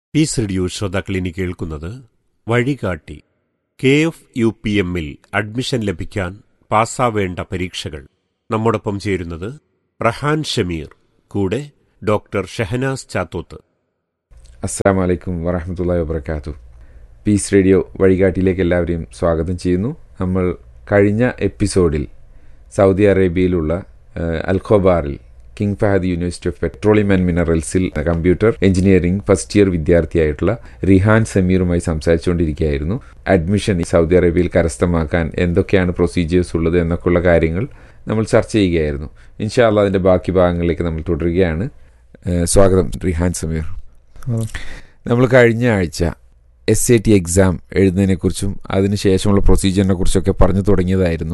Piece radio ശ്രോതാക്കൾ ഇനി കേൾക്കുന്നത് വഴികാട്ടി കെ എഫ് യു പി എമ്മിൽ അഡ്മിഷൻ ലഭിക്കാൻ പാസ്സാവേണ്ട പരീക്ഷകൾ നമ്മോടൊപ്പം ചേരുന്നത് റഹാൻ ഷമീർ കൂടെ ഡോക്ടർ ഷഹനാസ് ചാത്തോത്ത് അസ്സാം വലൈക്കും വറഹമത്തല്ലാ വബർക്കാത്തു പീസ് റേഡിയോ വഴികാട്ടിയിലേക്ക് എല്ലാവരെയും സ്വാഗതം ചെയ്യുന്നു നമ്മൾ കഴിഞ്ഞ എപ്പിസോഡിൽ സൗദി അറേബ്യയിലുള്ള ഏഹ്, അൽഖോബാറിൽ king Fahd university of petroleum and മിനറൽസിൽ കമ്പ്യൂട്ടർ എഞ്ചിനീയറിംഗ് ഫസ്റ്റ് ഇയർ വിദ്യാർത്ഥിയായിട്ടുള്ള റിഹാൻ സമീറുമായി സംസാരിച്ചുകൊണ്ടിരിക്കുകയായിരുന്നു അഡ്മിഷൻ ഈ സൗദി അറേബ്യയിൽ കരസ്ഥമാക്കാൻ എന്തൊക്കെയാണ് പ്രൊസീജിയേഴ്സ് ഉള്ളത് എന്നൊക്കെയുള്ള കാര്യങ്ങൾ നമ്മൾ ചർച്ച ചെയ്യുകയായിരുന്നു ഇൻഷാല്ല അതിൻ്റെ ബാക്കി ഭാഗങ്ങളിലേക്ക് നമ്മൾ തുടരുകയാണ് ഏഹ്, സ്വാഗതം റിഹാൻ സമീർ നമ്മൾ കഴിഞ്ഞ ആഴ്ച എസ് എ ടി എക്സാം എഴുതുന്നതിനെക്കുറിച്ചും അതിനുശേഷമുള്ള പ്രൊസീജിയറിനെ കുറിച്ചൊക്കെ പറഞ്ഞു തുടങ്ങിയതായിരുന്നു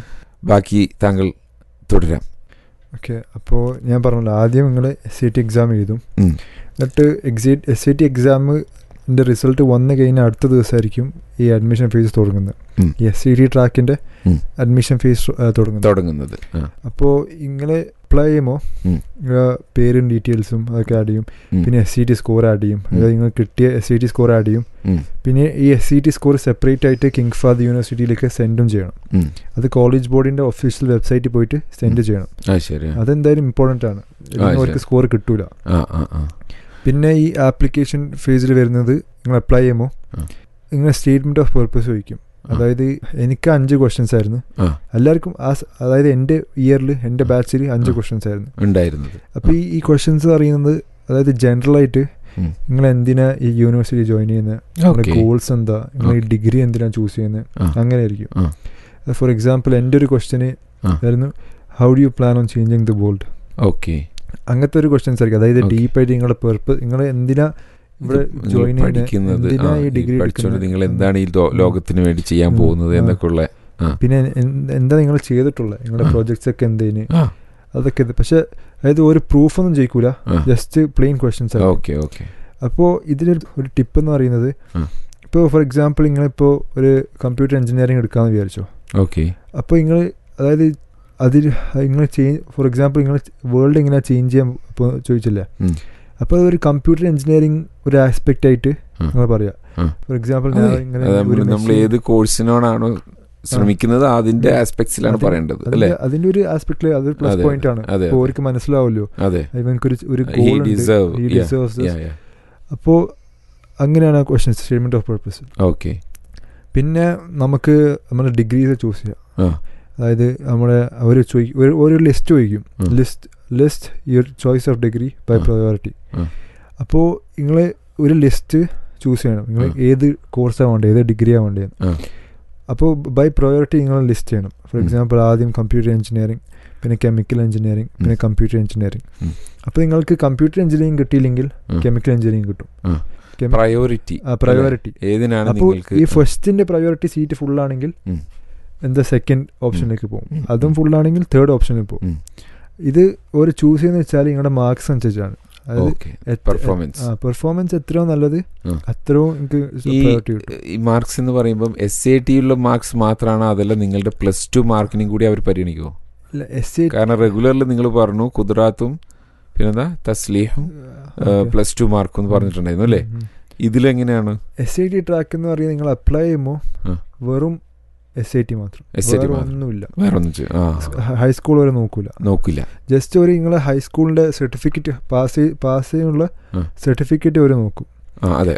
ബാക്കി താങ്കൾ തുടരാം ഓക്കെ അപ്പോൾ ഞാൻ പറഞ്ഞല്ലോ ആദ്യം നിങ്ങൾ എസ് സി ടി എക്സാം എഴുതും ഉം. എന്നിട്ട് എക്സി എസ് സി ടി എക്സാമിൻ്റെ റിസൾട്ട് വന്നു കഴിഞ്ഞാൽ അടുത്ത ദിവസമായിരിക്കും ഈ അഡ്മിഷൻ ഫീസ് തുടങ്ങുന്നത് ഉം. ഈ എസ് സി ടി ട്രാക്കിൻ്റെ ഉം. അഡ്മിഷൻ ഫീസ് തുടങ്ങുന്നത് തുടങ്ങുന്നത് ആ. അപ്പോൾ നിങ്ങൾ അപ്ലൈ ചെയ്യുമ്പോൾ ഉം. പേരും ഡീറ്റെയിൽസും അതൊക്കെ ആഡ് ചെയ്യും ഉം. പിന്നെ S C T score add ചെയ്യും അതായത് നിങ്ങൾ കിട്ടിയ S C T score add ചെയ്യും ഉം. പിന്നെ ഈ S C T score separate ആയിട്ട് കിങ് ഫാദ് യൂണിവേഴ്സിറ്റിയിലേക്ക് സെൻഡും ചെയ്യണം ഉം. അത് കോളേജ് ബോർഡിൻ്റെ ഒഫീഷ്യൽ വെബ്സൈറ്റിൽ പോയിട്ട് സെൻഡ് ചെയ്യണം ആ ശരി ആ. അതെന്തായാലും ഇമ്പോർട്ടൻ്റ് ആണ് ഇല്ലെങ്കിൽ ശരി. അവർക്ക് സ്കോർ കിട്ടൂല ആ ആ ആ പിന്നെ ഈ ആപ്ലിക്കേഷൻ ഫേസിൽ വരുന്നത് നിങ്ങൾ അപ്ലൈ ചെയ്യുമ്പോൾ ആ. നിങ്ങൾ സ്റ്റേറ്റ്മെന്റ് ഓഫ് പർപ്പസ് ചോദിക്കും ആ. അതായത് എനിക്ക് അഞ്ച് ക്വസ്റ്റ്യൻസ് ആയിരുന്നു ആ. എല്ലാവർക്കും ആ സ- അതായത് എൻ്റെ ഇയറിൽ എൻ്റെ ആ. ബാച്ചിൽ അഞ്ച് ആ. ക്വസ്റ്റ്യൻസ് ആയിരുന്നു ഉണ്ടായിരുന്നത് അപ്പോൾ ഈ ഈ ക്വസ്റ്റ്യൻസ് അറിയുന്നത് അതായത് ജനറൽ ആയിട്ട് ഉം. നിങ്ങൾ എന്തിനാ ഈ യൂണിവേഴ്സിറ്റി ജോയിൻ ചെയ്യുന്നത് നിങ്ങളുടെ ഓക്കെ ഗോൾസ് എന്താ നിങ്ങൾ ഈ ഡിഗ്രി എന്തിനാ ചൂസ് ചെയ്യുന്നത് ആ. അങ്ങനെ ആയിരിക്കും ആ. ഫോർ എക്സാമ്പിൾ എൻ്റെ ഒരു ക്വസ്റ്റ്യന് ആ. ആയിരുന്നു how do you plan on changing the world okay അങ്ങനത്തെ ഒരു ക്വസ്റ്റ്യൻസ് ആയിരിക്കും അതായത് Okay. ഡീപ്പായിട്ട് നിങ്ങളുടെ പെർപ്പ് നിങ്ങൾ എന്തിനാ ഇവിടെ നിങ്ങൾ ജോയിൻ പഠിക്കുന്നത് എന്തിനാ ആ, ഈ ഈ ഡിഗ്രി പഠിച്ചുകൊണ്ട് എടുക്കുന്നത്? നിങ്ങൾ എന്താണ് ഈ ലോ- ലോകത്തിന് വേണ്ടി ചെയ്യാൻ ഉം. പോകുന്നത് ആ. എന്നൊക്കെയുള്ള പിന്നെ എന്ത്- എന്താ നിങ്ങൾ ചെയ്തിട്ടുള്ളത് നിങ്ങളുടെ ആ. പ്രോജക്ട്സ് ഒക്കെ എന്തേന് ആ അതൊക്കെ ഇത് പക്ഷെ അതായത് ഒരു പ്രൂഫ് ഒന്നും ചെയ്യിക്കൂല ആ. ജസ്റ്റ് പ്ലെയിൻ ക്വസ്റ്റ്യൻസ് ആണ് ഓക്കെ ഓക്കെ അപ്പോൾ ഇതിലൊരു ഒരു ടിപ്പ് എന്ന് പറയുന്നത് ആ. ഇപ്പോൾ ഫോർ എക്സാമ്പിൾ നിങ്ങളിപ്പോൾ ഒരു കമ്പ്യൂട്ടർ എഞ്ചിനീയറിംഗ് എടുക്കാമെന്ന് വിചാരിച്ചോ ഓക്കെ അപ്പോൾ നിങ്ങൾ അതായത് അതിൽ നിങ്ങൾ ചേഞ്ച് ഫോർ എക്സാമ്പിൾ നിങ്ങൾ വേൾഡ് എങ്ങനെയാണ് ചേഞ്ച് ചെയ്യാൻ ഇപ്പോൾ ചോദിച്ചില്ലേ ഉം. അപ്പോൾ അതൊരു കമ്പ്യൂട്ടർ എഞ്ചിനീയറിംഗ് ഒരു ആസ്പെക്റ്റ് ആയിട്ട് ആ. നിങ്ങൾ പറയാം ആ. ഫോർ എക്സാമ്പിൾ ഞാൻ അതെ. ഇങ്ങനെ അത് ഒരു നമ്മൾ നമ്മൾ machine- ഏത് കോഴ്സിനോടാണോ ശ്രമിക്കുന്നത് അതിന്റെ ആസ്പെക്ട്സിലാണ് അതി- പറയേണ്ടത് അതിന്റെ- അല്ലേ അതിന്റെ ഒരു ആസ്പെക്ടിൽ അതൊരു പ്ലസ് അതെ, പോയിന്റ് ആണ് അതെ, അപ്പോൾ അതെ. അവർക്ക് മനസ്സിലാവുമല്ലോ അതെ ഇവൻക്കൊരു ഒരു He ഗോൾ deserve, ഉണ്ട് yeah, ഡിസേർവ്സ് yeah, yeah. അപ്പോൾ അങ്ങനെയാണ് question statement of purpose okay പിന്നെ നമുക്ക് നമ്മുടെ ഡിഗ്രീസ് ചൂസ് ചെയ്യാം ആ. അതായത് നമ്മുടെ അവർ ചോദിക്കും ഒരു ഒരു ലിസ്റ്റ് ചോദിക്കും ഉം. List list your choice of degree by ah. Priority ആ. അപ്പോൾ നിങ്ങൾ ഒരു ലിസ്റ്റ് ചൂസ് ചെയ്യണം നിങ്ങൾ ആ. ഏത് കോഴ്സാണ് വേണ്ടത് ഏത് ഡിഗ്രിയാണ് വേണ്ടത് ആ. അപ്പോൾ ബൈ പ്രയോറിറ്റി നിങ്ങൾ ലിസ്റ്റ് ചെയ്യണം ഫോർ ഉം. എക്സാമ്പിൾ ആദ്യം കമ്പ്യൂട്ടർ എഞ്ചിനീയറിംഗ് പിന്നെ കെമിക്കൽ എഞ്ചിനീയറിംഗ് പിന്നെ കമ്പ്യൂട്ടർ എഞ്ചിനീയറിംഗ് ഉം. അപ്പോൾ നിങ്ങൾക്ക് കമ്പ്യൂട്ടർ എഞ്ചിനീയറിംഗ് കിട്ടിയില്ലെങ്കിൽ ഉം. കെമിക്കൽ എഞ്ചിനീയറിംഗ് കിട്ടും ആ. Chem- പ്രയോറിറ്റി ആ പ്രയോറിറ്റി ഏതിനാണ് അപ്പോൾ നിങ്ങൾക്ക് ഈ ഫസ്റ്റിന്റെ പ്രയോറിറ്റി സീറ്റ് ഫുൾ ആണെങ്കിൽ ഉം. എന്താ സെക്കൻഡ് ഓപ്ഷനിലേക്ക് പോകും ഉം. അതും ഫുൾ ആണെങ്കിൽ തേർഡ് ഓപ്ഷനിൽ പോകും ഉം. ഇത് ഒരു ചൂസ് ചെയ്യുന്ന വെച്ചാൽ നിങ്ങളുടെ മാർക്സ് അനുസരിച്ചാണ് അതായത് ഓക്കെ പെർഫോമൻസ് പെർഫോമൻസ് എത്രയോ നല്ലത് ആ. അത്രയും നിങ്ങൾക്ക് ഈ പ്രയോറിറ്റി കിട്ടും ഈ മാർക്സ് എന്ന് പറയുമ്പോൾ എസ് എ ടിയുള്ള മാർക്സ് മാത്രമാണോ അതല്ല നിങ്ങളുടെ പ്ലസ് ടു മാർക്കിനും കൂടി അവർ പരിഗണിക്കുമോ എസ് കാരണം റെഗുലറിൽ നിങ്ങൾ പറഞ്ഞു കുതിറാത്തും പിന്നെന്താ തസ്ലീഹും പ്ലസ് ടു മാർക്കും എന്ന് പറഞ്ഞിട്ടുണ്ടായിരുന്നു അല്ലേ ഇതിലെങ്ങനെയാണ് എസ് ഐ ടി ട്രാക്ക് എന്ന് പറയുന്നത് നിങ്ങൾ അപ്ലൈ ചെയ്യുമ്പോൾ ആ. വെറും എസ് ഐ ടി മാത്രം എസ് ഐ ടി വേറെ മാത്രം ഒന്നുമില്ല വേറെ ഒന്നും ചെയ്യ- ആ ഹൈസ്കൂൾ വരെ നോക്കൂല നോക്കില്ല ജസ്റ്റ് ഒരു നിങ്ങൾ ഹൈസ്കൂളിന്റെ സർട്ടിഫിക്കറ്റ് പാസ് പാസ് ചെയ്യാനുള്ള ആ. സർട്ടിഫിക്കറ്റ് അവർ നോക്കും ആ അതെ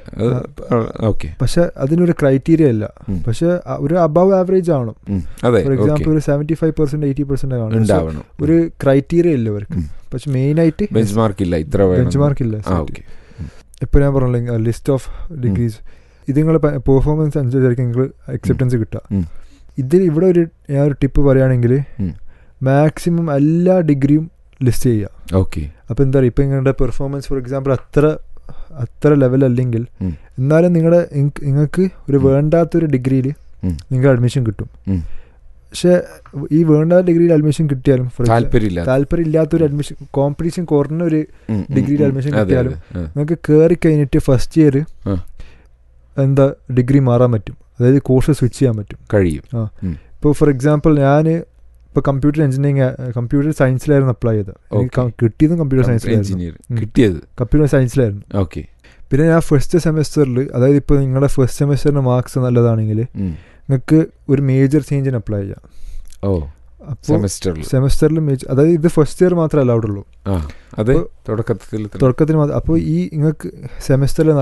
ഓക്കെ പക്ഷെ അതിനൊരു ക്രൈറ്റീരിയ ഇല്ല ഉം. പക്ഷെ അ- ഒരു അബവ് ആവറേജ് ആവണം അതെ ഫോർ ഓക്കെ എക്സാമ്പിൾ ഒരു seventy five percent eighty percent കാണും So, ഉണ്ടാവണം ഒരു ക്രൈറ്റീരിയ ഇല്ല അവർക്ക് ഉം. പക്ഷെ മെയിൻ ആയിട്ട് ബെഞ്ച് മാർക്ക് ഇല്ല ഇത്ര വേണം ബെഞ്ച് മാർക്ക് ഇല്ല ആ ഓക്കെ ഇപ്പൊ ഞാൻ പറഞ്ഞില്ല ലിസ്റ്റ് ഓഫ് ഡിഗ്രീസ് ഇത് നിങ്ങൾ പെർഫോമൻസ് അനുസരിച്ചായിരിക്കും നിങ്ങൾ അക്സെപ്റ്റൻസ് കിട്ടുക ഉം. ഇതിൽ ഇവിടെ ഒരു ഞാൻ ഒരു ടിപ്പ് പറയുകയാണെങ്കിൽ ഉം. മാക്സിമം എല്ലാ ഡിഗ്രിയും ലിസ്റ്റ് ചെയ്യുക ഓക്കെ അപ്പോൾ എന്താ പറയുക ഇപ്പം നിങ്ങളുടെ പെർഫോമൻസ് ഫോർ എക്സാമ്പിൾ അത്ര അത്ര ലെവൽ അല്ലെങ്കിൽ ഉം. എന്നാലും നിങ്ങളുടെ നിങ്ങൾക്ക് ഒരു ഉം. വേണ്ടാത്തൊരു ഡിഗ്രിയിൽ ഉം. നിങ്ങൾക്ക് അഡ്മിഷൻ കിട്ടും ഉം. പക്ഷെ ഈ വേണ്ടാത്ത ഡിഗ്രിയിൽ അഡ്മിഷൻ കിട്ടിയാലും for example, താല്പര്യമില്ല താല്പര്യം ഇല്ലാത്തൊരു അഡ്മിഷൻ കോമ്പറ്റീഷൻ കുറഞ്ഞ ഒരു ഉം, ഉം, ഡിഗ്രിയിൽ ഉം. admission അതെ, കിട്ടിയാലും അതെ, ആ. നിങ്ങൾക്ക് കയറി കഴിഞ്ഞിട്ട് ഫസ്റ്റ് ഇയർ ആ. എന്താ ഡിഗ്രി മാറാൻ പറ്റും അതായത് കോഴ്സ് സ്വിച്ച് ചെയ്യാൻ പറ്റും കഴിയും ഇപ്പോൾ ഫോർ എക്സാമ്പിൾ ഞാൻ ഇപ്പോൾ കമ്പ്യൂട്ടർ എഞ്ചിനീയറിംഗ് കമ്പ്യൂട്ടർ സയൻസിലായിരുന്നു അപ്ലൈ ചെയ്തത് എനിക്ക് Okay. ക- കിട്ടിയതും കമ്പ്യൂട്ടർ സയൻസിലായിരുന്നു എഞ്ചിനീയർ ഉം. കിട്ടിയത് കമ്പ്യൂട്ടർ സയൻസിലായിരുന്നു ഓക്കെ പിന്നെ ഞാൻ ഫസ്റ്റ് സെമസ്റ്ററിൽ അതായത് ഇപ്പോൾ നിങ്ങളുടെ ഫസ്റ്റ് സെമസ്റ്ററിൻ്റെ മാർക്സ് നല്ലതാണെങ്കിൽ ഉം. നിങ്ങൾക്ക് ഒരു മേജർ ചേഞ്ചിന് അപ്ലൈ ചെയ്യാം ഓ അപ്പോൾ സെമസ്റ്ററിൽ സെമസ്റ്ററിൽ മേജർ അതായത് ഇത് ഫസ്റ്റ് ഇയർ മാത്രമേ അലൗഡ് ഉള്ളൂ ആ അതെ അപ്പോൾ തുടക്കത്തിൽ തന്നെ. തുടക്കത്തിൽ മാത്രം അപ്പോൾ ഈ നിങ്ങൾക്ക് സെമസ്റ്ററിൽ